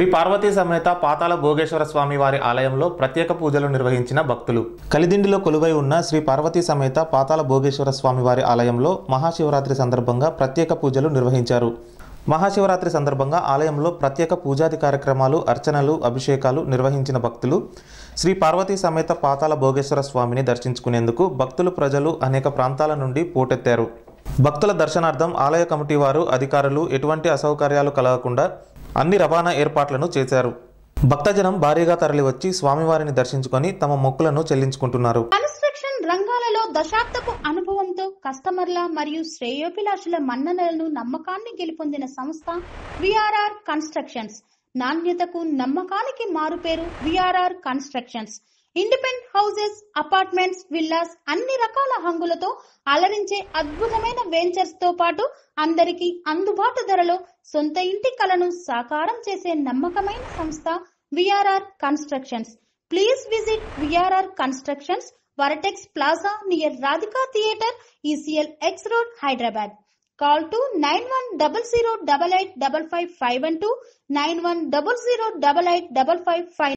శ్రీ పార్వతీ సమేత పాతాల భోగేశ్వర స్వామి వారి ఆలయంలో ప్రత్యేక పూజలు నిర్వహించిన భక్తులు కలిదిండిలో కొలువై ఉన్న శ్రీ పార్వతీ సమేత పాతాల భోగేశ్వర స్వామి వారి ఆలయంలో మహాశివరాత్రి సందర్భంగా ప్రత్యేక పూజలు నిర్వహించారు మహాశివరాత్రి సందర్భంగా ఆలయంలో ప్రత్యేక పూజాది కార్యక్రమాలు అర్చనలు అభిషేకాలు నిర్వహించిన భక్తులు శ్రీ పార్వతీ సమేత పాతాల భోగేశ్వర స్వామిని దర్శించుకునేందుకు భక్తులు ప్రజలు అనేక ప్రాంతాల నుండి పోటెత్తారు భక్తుల దర్శనార్థం ఆలయ కమిటీ వారు అధికారులు ఎటువంటి అసౌకర్యాలు కలగకుండా అన్ని రవాణా ఏర్పాట్లను చేశారు భక్తజనం భారీగా తరలివచ్చి స్వామివారిని దర్శించుకొని తమ మొక్కులను చెల్లించుకుంటున్నారు కన్స్ట్రక్షన్ రంగాలలో దశాబ్దపు అనుభవంతో కస్టమర్ల మరియు శ్రేయోభిలాషుల మన్ననలను నమ్మకాన్ని గెలుపొందిన సంస్థ విఆర్ఆర్ కన్స్ట్రక్షన్స్ నాణ్యతకు నమ్మకానికి మారుపేరు VRR constructions independent houses apartments villas అన్ని రకాల హంగులతో అలరించే అద్భుతమైన వెంచర్స్ తో పాటు అందరికీ అందుబాటు ధరలో సొంత ఇంటి కలను సాకారం చేసే నమ్మకమైన సంస్థ VRR constructions please visit VRR constructions Vertex Plaza near Radhika theatre ECIL X road Hyderabad call two nine one double zero double eight double five five one two nine one double zero double eight double five five